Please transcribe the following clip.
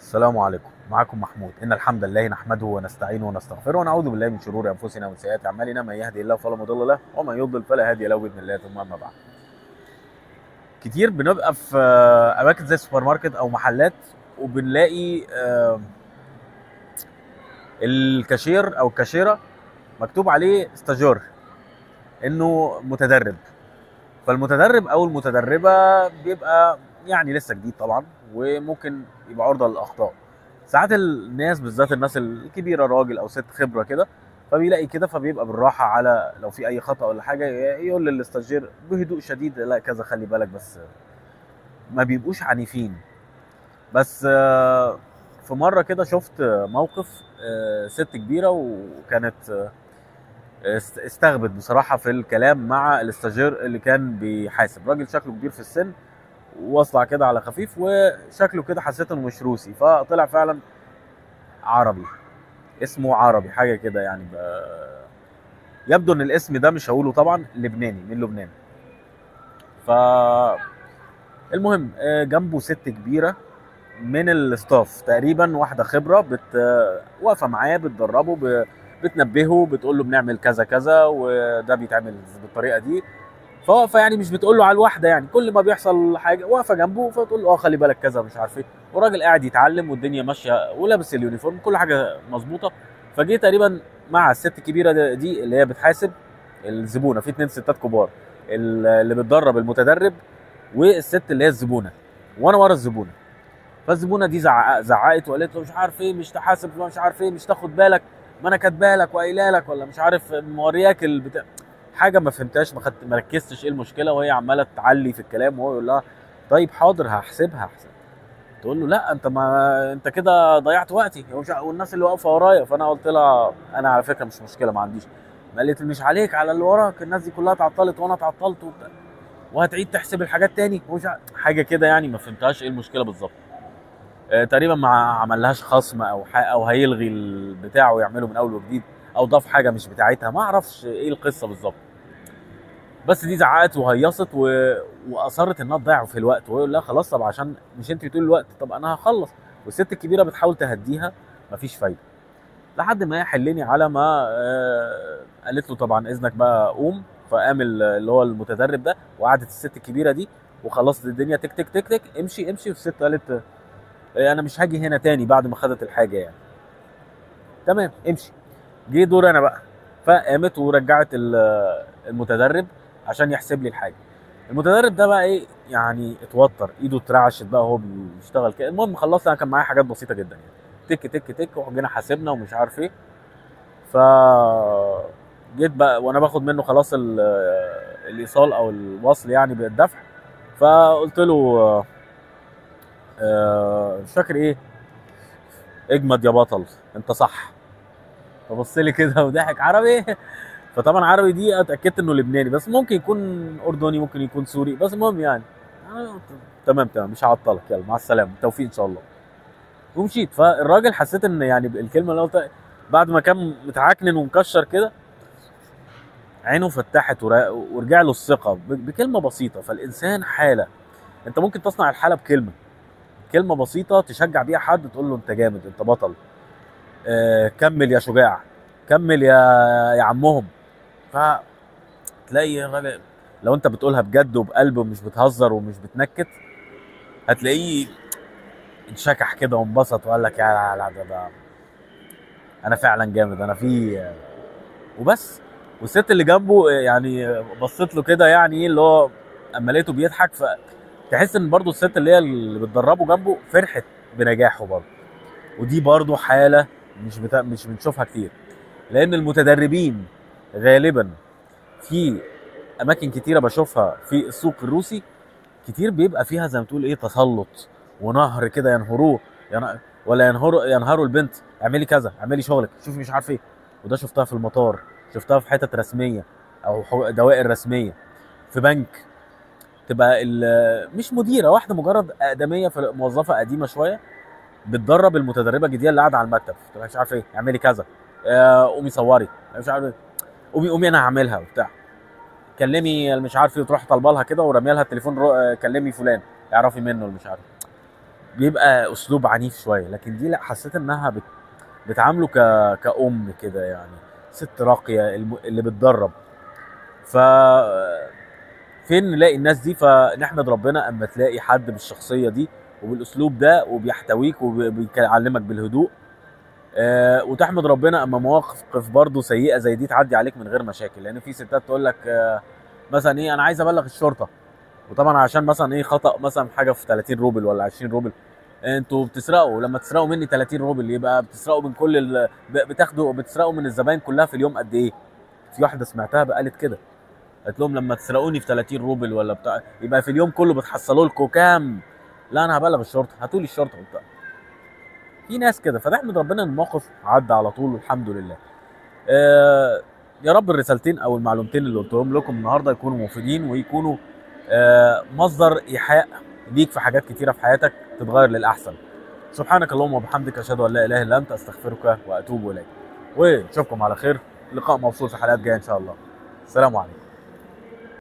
السلام عليكم معكم محمود ان الحمد لله نحمده ونستعينه ونستغفره ونعوذ بالله من شرور انفسنا ومن سيئات اعمالنا من يهدي الله فلا مضل له ومن يضلل فلا هادي له باذن الله ثم اما بعد كتير بنبقى في آه، اماكن زي السوبر ماركت او محلات وبنلاقي آه، الكاشير او الكاشيره مكتوب عليه ستاجور انه متدرب فالمتدرب او المتدربه بيبقى يعني لسه جديد طبعا وممكن يبقى عرضه للاخطاء ساعات الناس بالذات الناس الكبيره راجل او ست خبره كده فبيلاقي كده فبيبقى بالراحه على لو في اي خطا ولا حاجه يقول للاستاجير بهدوء شديد لا كذا خلي بالك بس ما بيبقوش عنيفين بس آه، في مره كده شفت موقف آه، ست كبيره وكانت آه، است- استغبت بصراحه في الكلام مع الاستاجير اللي كان بيحاسب راجل شكله كبير في السن واصلع كده على خفيف وشكله كده حسيت انه مش روسي فطلع فعلا عربي اسمه عربي حاجه كده يعني ب... يبدو ان الاسم ده مش هقوله طبعا لبناني من لبنان ف المهم آه، جنبه ست كبيره من الاستاف تقريبا واحده خبره بت آه، واقفه معاه بتدربه ب... بتنبهه بتقول له بنعمل كذا كذا وده بيتعمل بالطريقه دي فواقفه يعني مش بتقول له على الواحده يعني كل ما بيحصل حاجه واقفه جنبه فتقول له اه خلي بالك كذا مش عارف ايه والراجل قاعد يتعلم والدنيا ماشيه ولابس اليونيفورم كل حاجه مظبوطه فجه تقريبا مع الست الكبيره دي- دي اللي هي بتحاسب الزبونه في اتنين ستات كبار ال- اللي بتدرب المتدرب والست اللي هي الزبونه وانا ورا الزبونه فالزبونه دي زعق زعقت وقالت له مش عارف ايه مش تحاسب مش عارف ايه مش تاخد بالك ما انا كاتبه لك وقايله لك ولا مش عارف مورياك البتاع حاجه ما فهمتهاش ما خدت ما ركزتش ايه المشكله وهي عماله تعلي في الكلام وهو يقول لها طيب حاضر هحسبها هحسب تقول له لا انت ما انت كده ضيعت وقتي ومش ع- والناس اللي واقفه ورايا فانا قلت لها انا على فكره مش مشكله ما عنديش قالت لي مش عليك على اللي وراك الناس دي كلها اتعطلت وانا اتعطلت وبتاع وهتعيد تحسب الحاجات تاني ومش ع- حاجه كده يعني ما فهمتهاش ايه المشكله بالظبط آه، تقريبا ما عملهاش خصم او ح- او هيلغي البتاع ويعمله من اول وجديد او ضاف حاجه مش بتاعتها ما اعرفش ايه القصه بالظبط بس دي زعقت وهيصت و... واصرت انها تضيع في الوقت وهو يقول لها خلاص طب عشان مش انت بتقول الوقت طب انا هخلص والست الكبيره بتحاول تهديها مفيش فايده لحد ما حلني على ما آه، قالت له طبعا اذنك بقى قوم فقام ال- اللي هو المتدرب ده وقعدت الست الكبيره دي وخلصت الدنيا تك تك تك تك امشي امشي والست قالت آه، انا مش هاجي هنا تاني بعد ما خدت الحاجه يعني تمام امشي جه دور انا بقى فقامت ورجعت ال- المتدرب عشان يحسب لي الحاجه المتدرب ده بقى ايه يعني اتوتر ايده اترعشت بقى وهو بيشتغل كده المهم خلصنا انا كان معايا حاجات بسيطه جدا يعني تك تك تك وجينا حاسبنا ومش عارف ايه ف جيت بقى وانا باخد منه خلاص ال- الايصال او الوصل يعني بالدفع فقلت له آه، آه، مش فاكر ايه اجمد يا بطل انت صح فبص لي كده وضحك عربي فطبعا عربي دي اتاكدت انه لبناني بس ممكن يكون اردني ممكن يكون سوري بس المهم يعني أنا قلت تمام تمام مش هعطلك يلا مع السلامه بالتوفيق ان شاء الله ومشيت فالراجل حسيت ان يعني الكلمه اللي قلتها بعد ما كان متعكنن ومكشر كده عينه فتحت ورا- ورجع له الثقه ب- بكلمه بسيطه فالانسان حاله انت ممكن تصنع الحاله بكلمه كلمه بسيطه تشجع بيها حد تقول له انت جامد انت بطل آه كمل يا شجاع كمل يا يا عمهم فتلاقي الراجل لو انت بتقولها بجد وبقلب ومش بتهزر ومش بتنكت هتلاقيه انشكح كده وانبسط وقال لك يا لا ده, ده انا فعلا جامد انا في وبس والست اللي جنبه يعني بصيت له كده يعني ايه اللي هو اما لقيته بيضحك فتحس ان برضو الست اللي هي اللي بتدربه جنبه فرحت بنجاحه برضه ودي برضو حاله مش بتا... مش بنشوفها كتير لان المتدربين غالبا في اماكن كتيره بشوفها في السوق الروسي كتير بيبقى فيها زي ما تقول ايه تسلط ونهر كده ينهروه ين... ولا ينهروا ينهروا البنت اعملي كذا اعملي شغلك شوفي مش عارف ايه وده شفتها في المطار شفتها في حتت رسميه او حو- دوائر رسميه في بنك تبقى ال- مش مديره واحده مجرد اقدميه في موظفه قديمه شويه بتدرب المتدربه الجديده اللي قاعده على المكتب تبقى مش عارف ايه اعملي كذا آه، قومي صوري مش عارف ايه قومي قومي انا هعملها وبتاع كلمي مش عارف ايه وتروح طالبه لها كده ورمي لها التليفون رو... آه، كلمي فلان اعرفي منه اللي مش عارف بيبقى اسلوب عنيف شويه لكن دي لا حسيت انها بت... بتعامله ك... كأم كده يعني ست راقيه الم... اللي بتدرب ف فين نلاقي الناس دي فنحمد ربنا اما تلاقي حد بالشخصيه دي وبالاسلوب ده وبيحتويك وبيعلمك بالهدوء آه وتحمد ربنا اما مواقف برضه سيئه زي دي تعدي عليك من غير مشاكل لان في ستات تقول لك آه مثلا ايه انا عايز ابلغ الشرطه وطبعا عشان مثلا ايه خطا مثلا حاجه في 30 روبل ولا 20 روبل انتوا بتسرقوا لما تسرقوا مني 30 روبل يبقى بتسرقوا من كل ال... بتاخدوا بتسرقوا من الزباين كلها في اليوم قد ايه في واحده سمعتها قالت كده قالت لهم لما تسرقوني في 30 روبل ولا بتاع يبقى في اليوم كله بتحصلوا لكم كام لا انا هبلغ الشرطه هاتوا لي الشرطه وبتاع في ناس كده فنحمد ربنا ان الموقف عدى على طول والحمد لله آه يا رب الرسالتين او المعلومتين اللي قلتهم لكم النهارده يكونوا مفيدين ويكونوا آه مصدر ايحاء ليك في حاجات كتيره في حياتك تتغير للاحسن سبحانك اللهم وبحمدك اشهد ان لا اله الا انت استغفرك واتوب اليك ونشوفكم على خير لقاء موصول في حلقات جايه ان شاء الله السلام عليكم